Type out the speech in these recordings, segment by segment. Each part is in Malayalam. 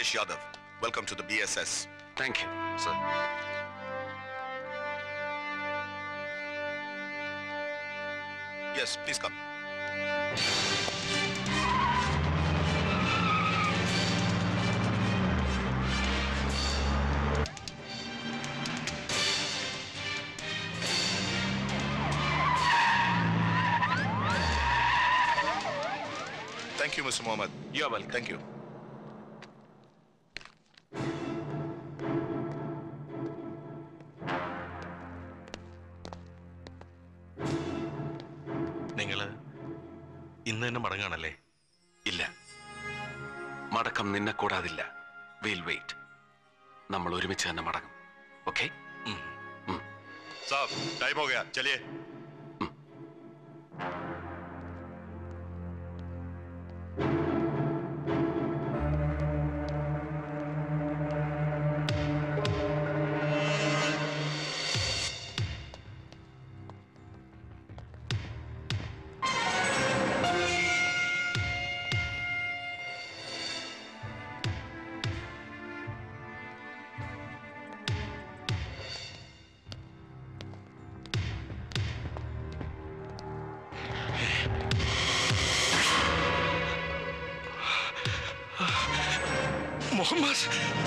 Suresh Yadav. Welcome to the BSS. Thank you, sir. Yes, please come. Thank you, Mr. Mohammed. You're welcome. Thank you. നിങ്ങള് ഇന്ന് തന്നെ മടങ്ങാണല്ലേ ഇല്ല മടക്കം നിന്നെ കൂടാതില്ല വിൽ വെയിറ്റ് നമ്മൾ ഒരുമിച്ച് തന്നെ മടങ്ങും ഓക്കെ साहब टाइम हो गया चलिए Muhammad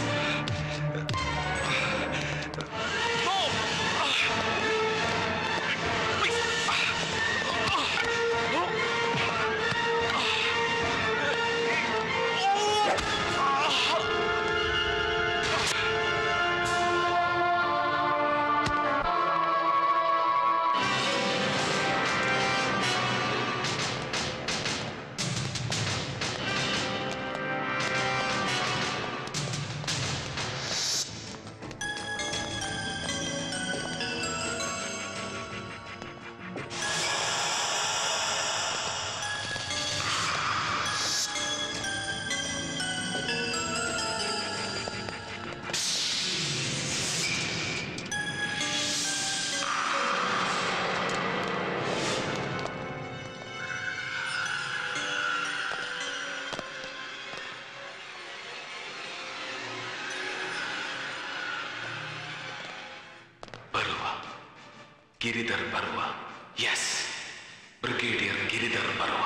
Barua Giridhar Barua yes brigadier Giridhar Barua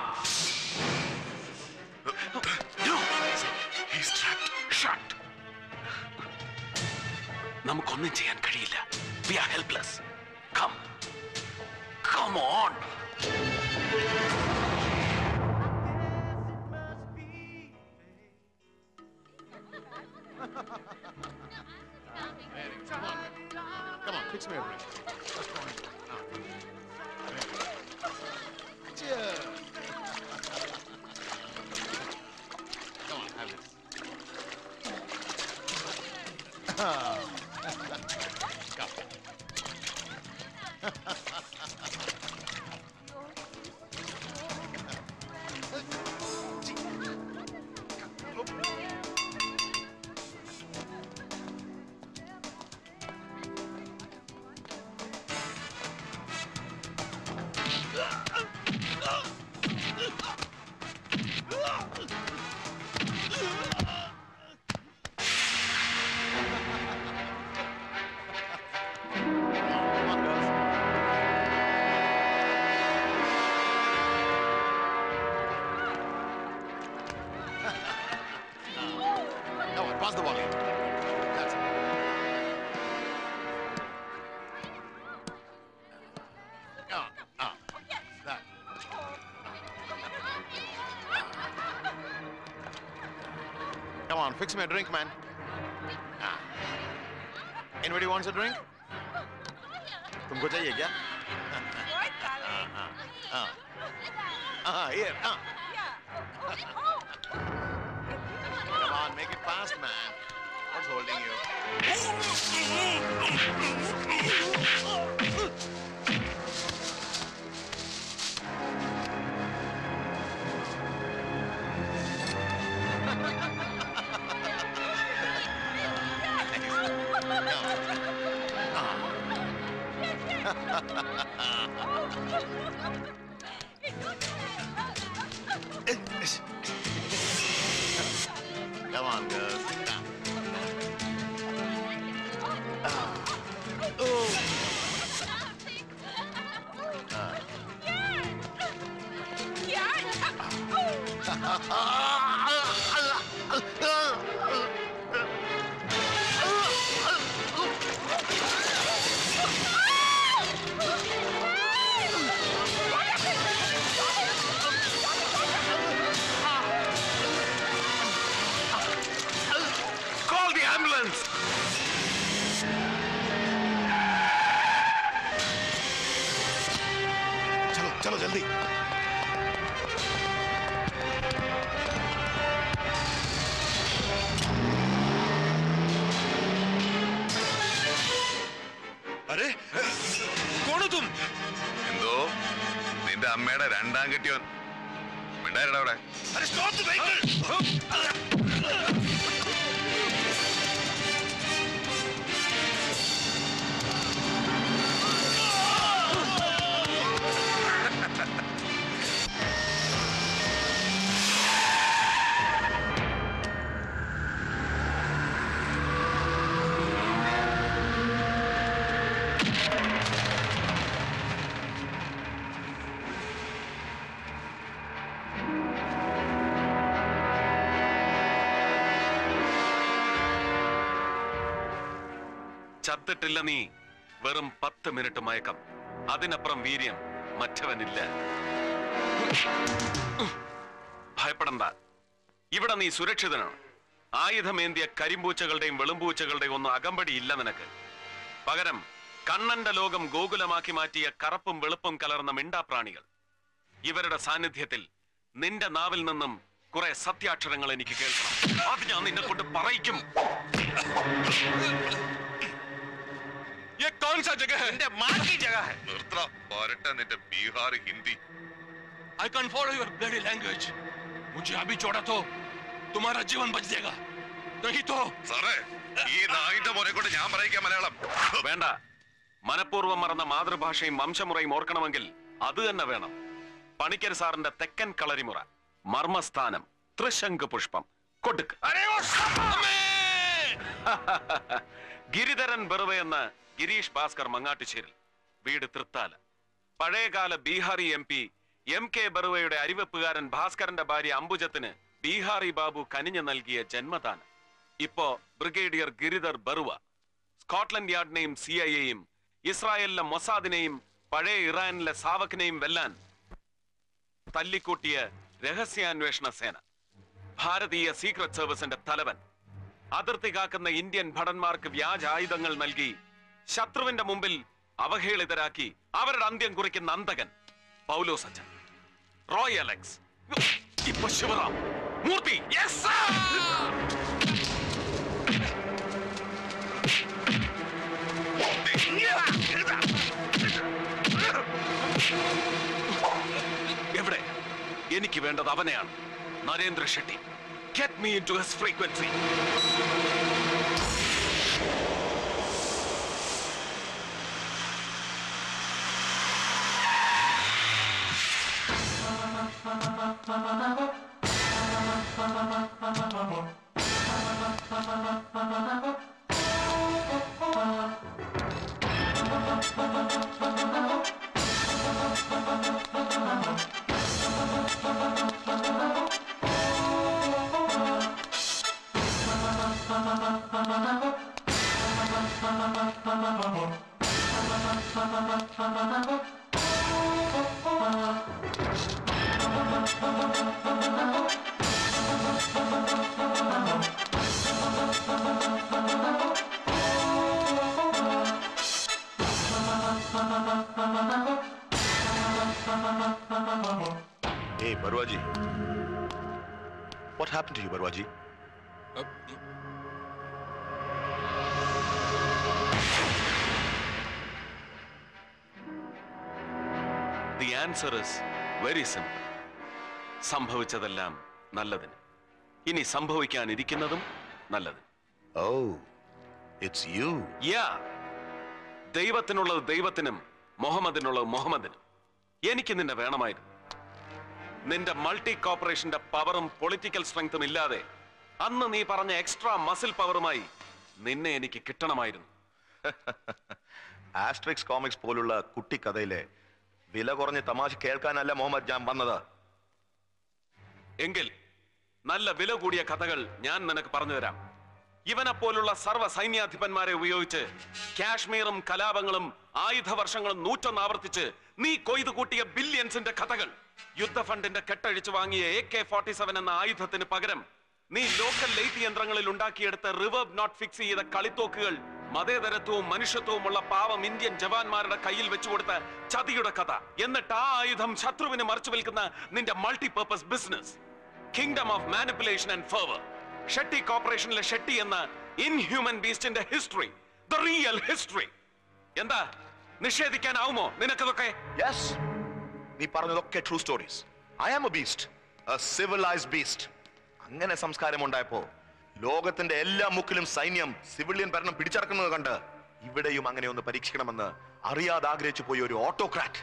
No! He's trapped. Shut. നമുക്കൊന്നും ചെയ്യാൻ കഴിയില്ല we are helpless come come on Come on, fix me a drink. What's going on? Ah. Cheers. Come on, have this. Ah. Come. Come on, girls. Come on, pass the ball. That's it. Ah, ah, that. Come on, fix me a drink, man. Ah. Anybody wants a drink? तुमको चाहिए क्या हाँ, हाँ, हाँ. हाँ, here, हाँ. Come on, make it fast, man. What's holding you? Come on, girl. Ambulance चलो चलो जल्दी अरे कौन हो तुम എന്തോ നിന്റെ അമ്മയുടെ രണ്ടാം കെട്ടിയോൻ മിണ്ടായിരടാ അവിടെ अरे स्टॉप द व्हीकल ചത്തിട്ടില്ല നീ വെറും പത്ത് മിനിറ്റ് മയക്കം അതിനപ്പുറം വീര്യം മറ്റവനില്ല ഭയപ്പെടണ്ട ഇവിടെ നീ സുരക്ഷിതനാണ് ആയുധമേന്തിയ കരിമ്പൂച്ചകളുടെയും വെളുമ്പൂച്ചകളുടെയും ഒന്നും അകമ്പടി ഇല്ല നിനക്ക് പകരം കണ്ണന്റെ ലോകം ഗോകുലമാക്കി മാറ്റിയ കറുപ്പും വെളുപ്പും കലർന്ന മിണ്ടാപ്രാണികൾ ഇവരുടെ സാന്നിധ്യത്തിൽ നിന്റെ നാവിൽ നിന്നും കുറെ സത്യാക്ഷരങ്ങൾ എനിക്ക് കേൾക്കണം അത് ഞാൻ നിന്നെ കൊണ്ട് പറയിക്കും ये कौन सा जगह है എന്റെ മാ की जगह है നിർത്തറ പോരട്ടെ നിന്റെ Bihar Hindi I can follow your bloody language मुझे अभी छोड़ा तो तुम्हारा जीवन बच जाएगा नहीं तो സാറേ ഈ നായിന്റെ മോനെ കൊണ്ട് ഞാൻ പറയിക്കാം മലയാളം വേണ്ട മനഃപൂർവ്വം മറന്ന മാതൃഭാഷയും വംശമുറയും ഓർക്കണമെങ്കിൽ അത് തന്നെ വേണം പണിക്കർ സാറിന്റെ തെക്കൻ കളരിമുറ മർമ്മസ്ഥാനം തൃശങ്ക് പുഷ്പം കൊടുക്ക് ഗിരിധരൻ ബെറുവ എന്ന ഗിരീഷ് ഭാസ്കർ മങ്ങാട്ടുചേരിൽ വീട് തൃത്താല പഴയകാല Bihari M P M K ബറുവയുടെ അരിവെപ്പുകാരൻ ഭാസ്കരന്റെ ഭാര്യ അംബുജത്തിന് ബീഹാറി ബാബു കനിഞ്ഞു നൽകിയ ജന്മദാനം ഇപ്പോ ബ്രിഗേഡിയർ ഗിരിധർ ബറുവ സ്കോട്ട്ലൻഡ് യാർഡിനെയും സി ഐ എയും ഇസ്രായേലിലെ മൊസാദിനെയും പഴയ ഇറാനിലെ സാവക്കിനെയും വെല്ലാൻ തല്ലിക്കൂട്ടിയ രഹസ്യാന്വേഷണ സേന ഭാരതീയ സീക്രട്ട് സർവീസിന്റെ തലവൻ അതിർത്തി കാക്കുന്ന ഇന്ത്യൻ ഭടന്മാർക്ക് വ്യാജ ആയുധങ്ങൾ നൽകി ശത്രുവിന്റെ മുമ്പിൽ അവഹേളിതരാക്കി അവരുടെ അന്ത്യം കുറിക്കുന്ന അന്തകൻ പൗലോ സച്ചൻ റോയ് അലക്സ് ഇപ്പൊ ശിവറാം മൂർത്തി yes sir! എവിടെ എനിക്ക് വേണ്ടത് അവനെയാണ് Narendra Shetty get me into his frequency Hey, Barua ji. What happened to you, Barua ji? The answer is very simple സംഭവിച്ചതെല്ലാം നല്ലതിന് ഇനി സംഭവിക്കാനിരിക്കുന്നതും നല്ലത് Oh, it's you. യാ ദൈവത്തിനുള്ളത് ദൈവത്തിനും മുഹമ്മദിനുള്ളത് മുഹമ്മദിനും എനിക്ക് നിന്നെ വേണമായിരുന്നു നിന്റെ മൾട്ടി കോർപ്പറേഷന്റെ പവറും പൊളിറ്റിക്കൽ സ്ട്രെങ്തും ഇല്ലാതെ അന്ന് നീ പറഞ്ഞ എക്സ്ട്രാ മസിൽ പവറുമായി നിന്നെ എനിക്ക് കിട്ടണമായിരുന്നു ആസ്ട്രിക്സ് കോമിക്സ് പോലുള്ള കുട്ടിക്കഥയിലെ വില കുറഞ്ഞ തമാശ കേൾക്കാനല്ല മുഹമ്മദ് ഞാൻ വന്നത് എങ്കിൽ നല്ല വില കൂടിയ കഥകൾ ഞാൻ നിനക്ക് പറഞ്ഞു തരാം ഇവനെ പോലുള്ള സർവ്വ സൈന്യാധിപന്മാരെ ഉപയോഗിച്ച് കാശ്മീറും കലാപങ്ങളും ആയുധ വർഷങ്ങളും നൂറ്റൊന്ന് ആവർത്തിച്ച് നീ കൊയ്തു കൂട്ടിയ ബില്യൺസിന്റെ കഥകൾ യുദ്ധ ഫണ്ടിന്റെ കെട്ടഴിച്ചു വാങ്ങിയ എ കെ ഫോർട്ടി സെവൻ എന്ന ആയുധത്തിന് പകരം നീ ലോക്കൽ ലൈറ്റ് യന്ത്രങ്ങളിൽ ഉണ്ടാക്കിയെടുത്ത റിവേർബ് നോട്ട് ഫിക്സ് ചെയ്ത കളിത്തോക്കുകൾ മതേതരത്വവും മനുഷ്യത്വവുമുള്ള പാവം ഇന്ത്യൻ ജവാന്മാരുടെ കയ്യിൽ വെച്ചുകൊടുത്ത ചതിയുടെ കഥ എന്നിട്ട് ആ ആയുധം ശത്രുവിന് മറച്ചു വിൽക്കുന്ന നിന്റെ multipurpose business kingdom of manipulation and favour Shetty കോർപ്പറേഷനിലെ ഷെട്ടി എന്ന ഇൻഹ്യൂമൻ ബീസ്റ്റിന്റെ ഹിസ്റ്ററി ദ റിയൽ ഹിസ്റ്ററി എന്താ നിഷേധിക്കാനാവുമോ നിനക്കതൊക്കെ യെസ് നീ പറഞ്ഞതൊക്കെ true stories I am a beast a civilised beast അങ്ങനെ സംസ്കാരം ഉണ്ടായപ്പോ ലോകത്തിന്റെ എല്ലാ മുക്കിലും സൈന്യം സിവിലിയൻ ഭരണം പിടിച്ചടക്കുന്നത് കണ്ട് ഇവിടെയും അങ്ങനെ ഒന്ന് പരീക്ഷിക്കണമെന്ന് അറിയാതെ ആഗ്രഹിച്ചു പോയ ഒരു autocrat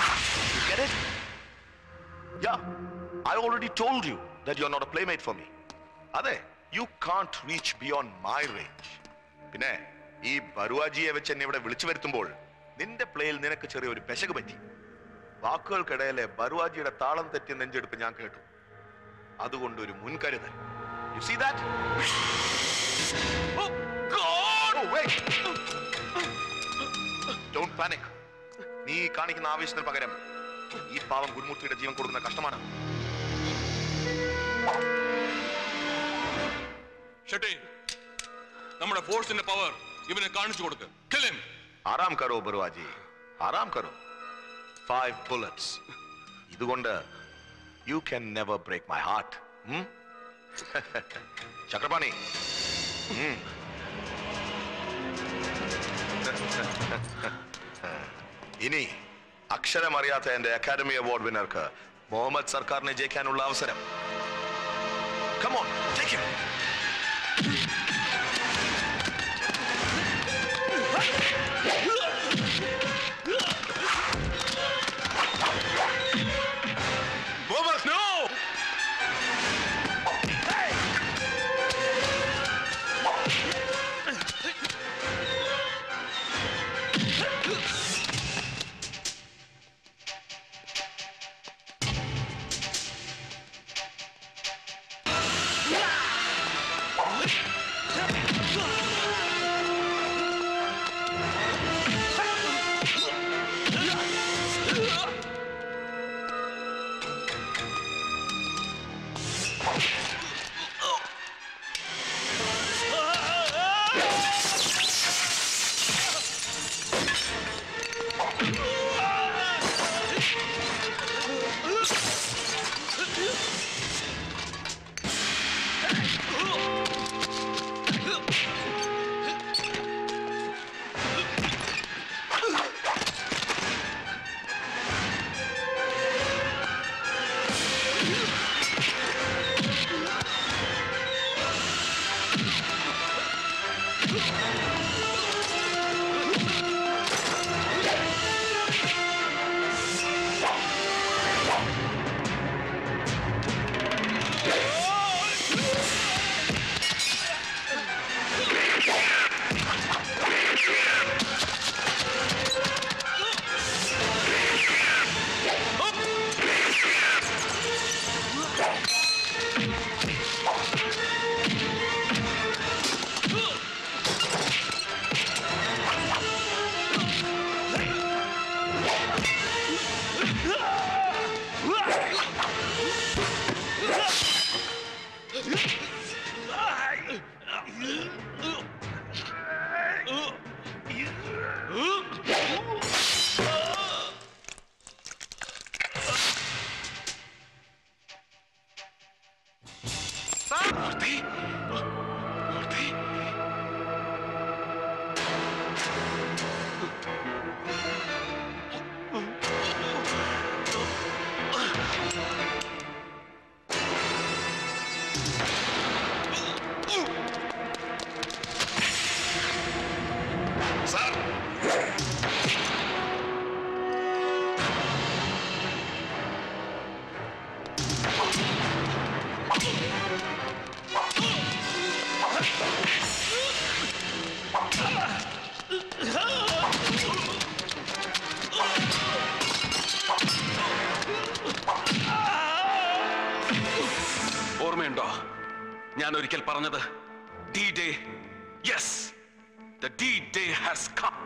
I already told you that you are not a playmate for me അതെ you can't reach beyond my range പിന്നെ ഈ ബറുവാജിയെ വെച്ച് എന്നെ ഇവിടെ വിളിച്ചു വരുത്തുമ്പോൾ നിന്റെ പ്ലേയിൽ നിനക്ക് ചെറിയ ഒരു പെശക് പറ്റി വാക്കുകൾക്കിടയിലെ ബറുവാജിയുടെ താളം തെറ്റിയ നെഞ്ചെടുപ്പ് ഞാൻ കേട്ടു അതുകൊണ്ട് ഒരു മുൻകരുതൽ you see that don't panic നീ കാണിക്കുന്ന ആവേശത്തിന് പകരം ഈ പാവം ഗുരുമൂർത്തിയുടെ ജീവൻ കൊടുക്കുന്ന കഷ്ടമാണ് ഷെട്ടി നമ്മുടെ ഫോഴ്സിന്റെ പവർ ഇവനെ കാണിച്ചു കൊടുക്ക് Kill him. ആറാം കറോ ബറുവാജി ആറാം കറോ ഫൈവ് ബുള്ളറ്റ്സ് ഇതുകൊണ്ട് you can never break my heart Chakrapani ഉം. ഇനി അക്ഷരമറിയാത്ത എന്റെ അക്കാദമി അവാർഡ് വിന്നർക്ക് മുഹമ്മദ് സർക്കാരിനെ ജയിക്കാനുള്ള അവസരം Come on, take him. Muhammad, no! Sir! ഓർമ്മയുണ്ടോ ഞാൻ ഒരിക്കൽ പറഞ്ഞത് D Day yes the D Day has come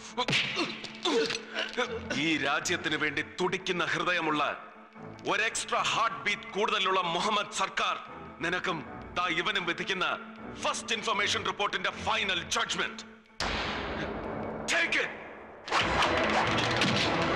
ഈ രാജ്യത്തിന് വേണ്ടി തുടിക്കുന്ന ഹൃദയമുള്ള ഒരു എക്സ്ട്രാ ഹാർട്ട് ബീറ്റ് കൂടുതലുള്ള മുഹമ്മദ് സർക്കാർ നിനക്കും ദാ ഇവനും വിധിക്കുന്ന ഫസ്റ്റ് ഇൻഫർമേഷൻ റിപ്പോർട്ടിന്റെ ഫൈനൽ ജഡ്ജ്മെന്റ് ടേക്ക് ഇറ്റ്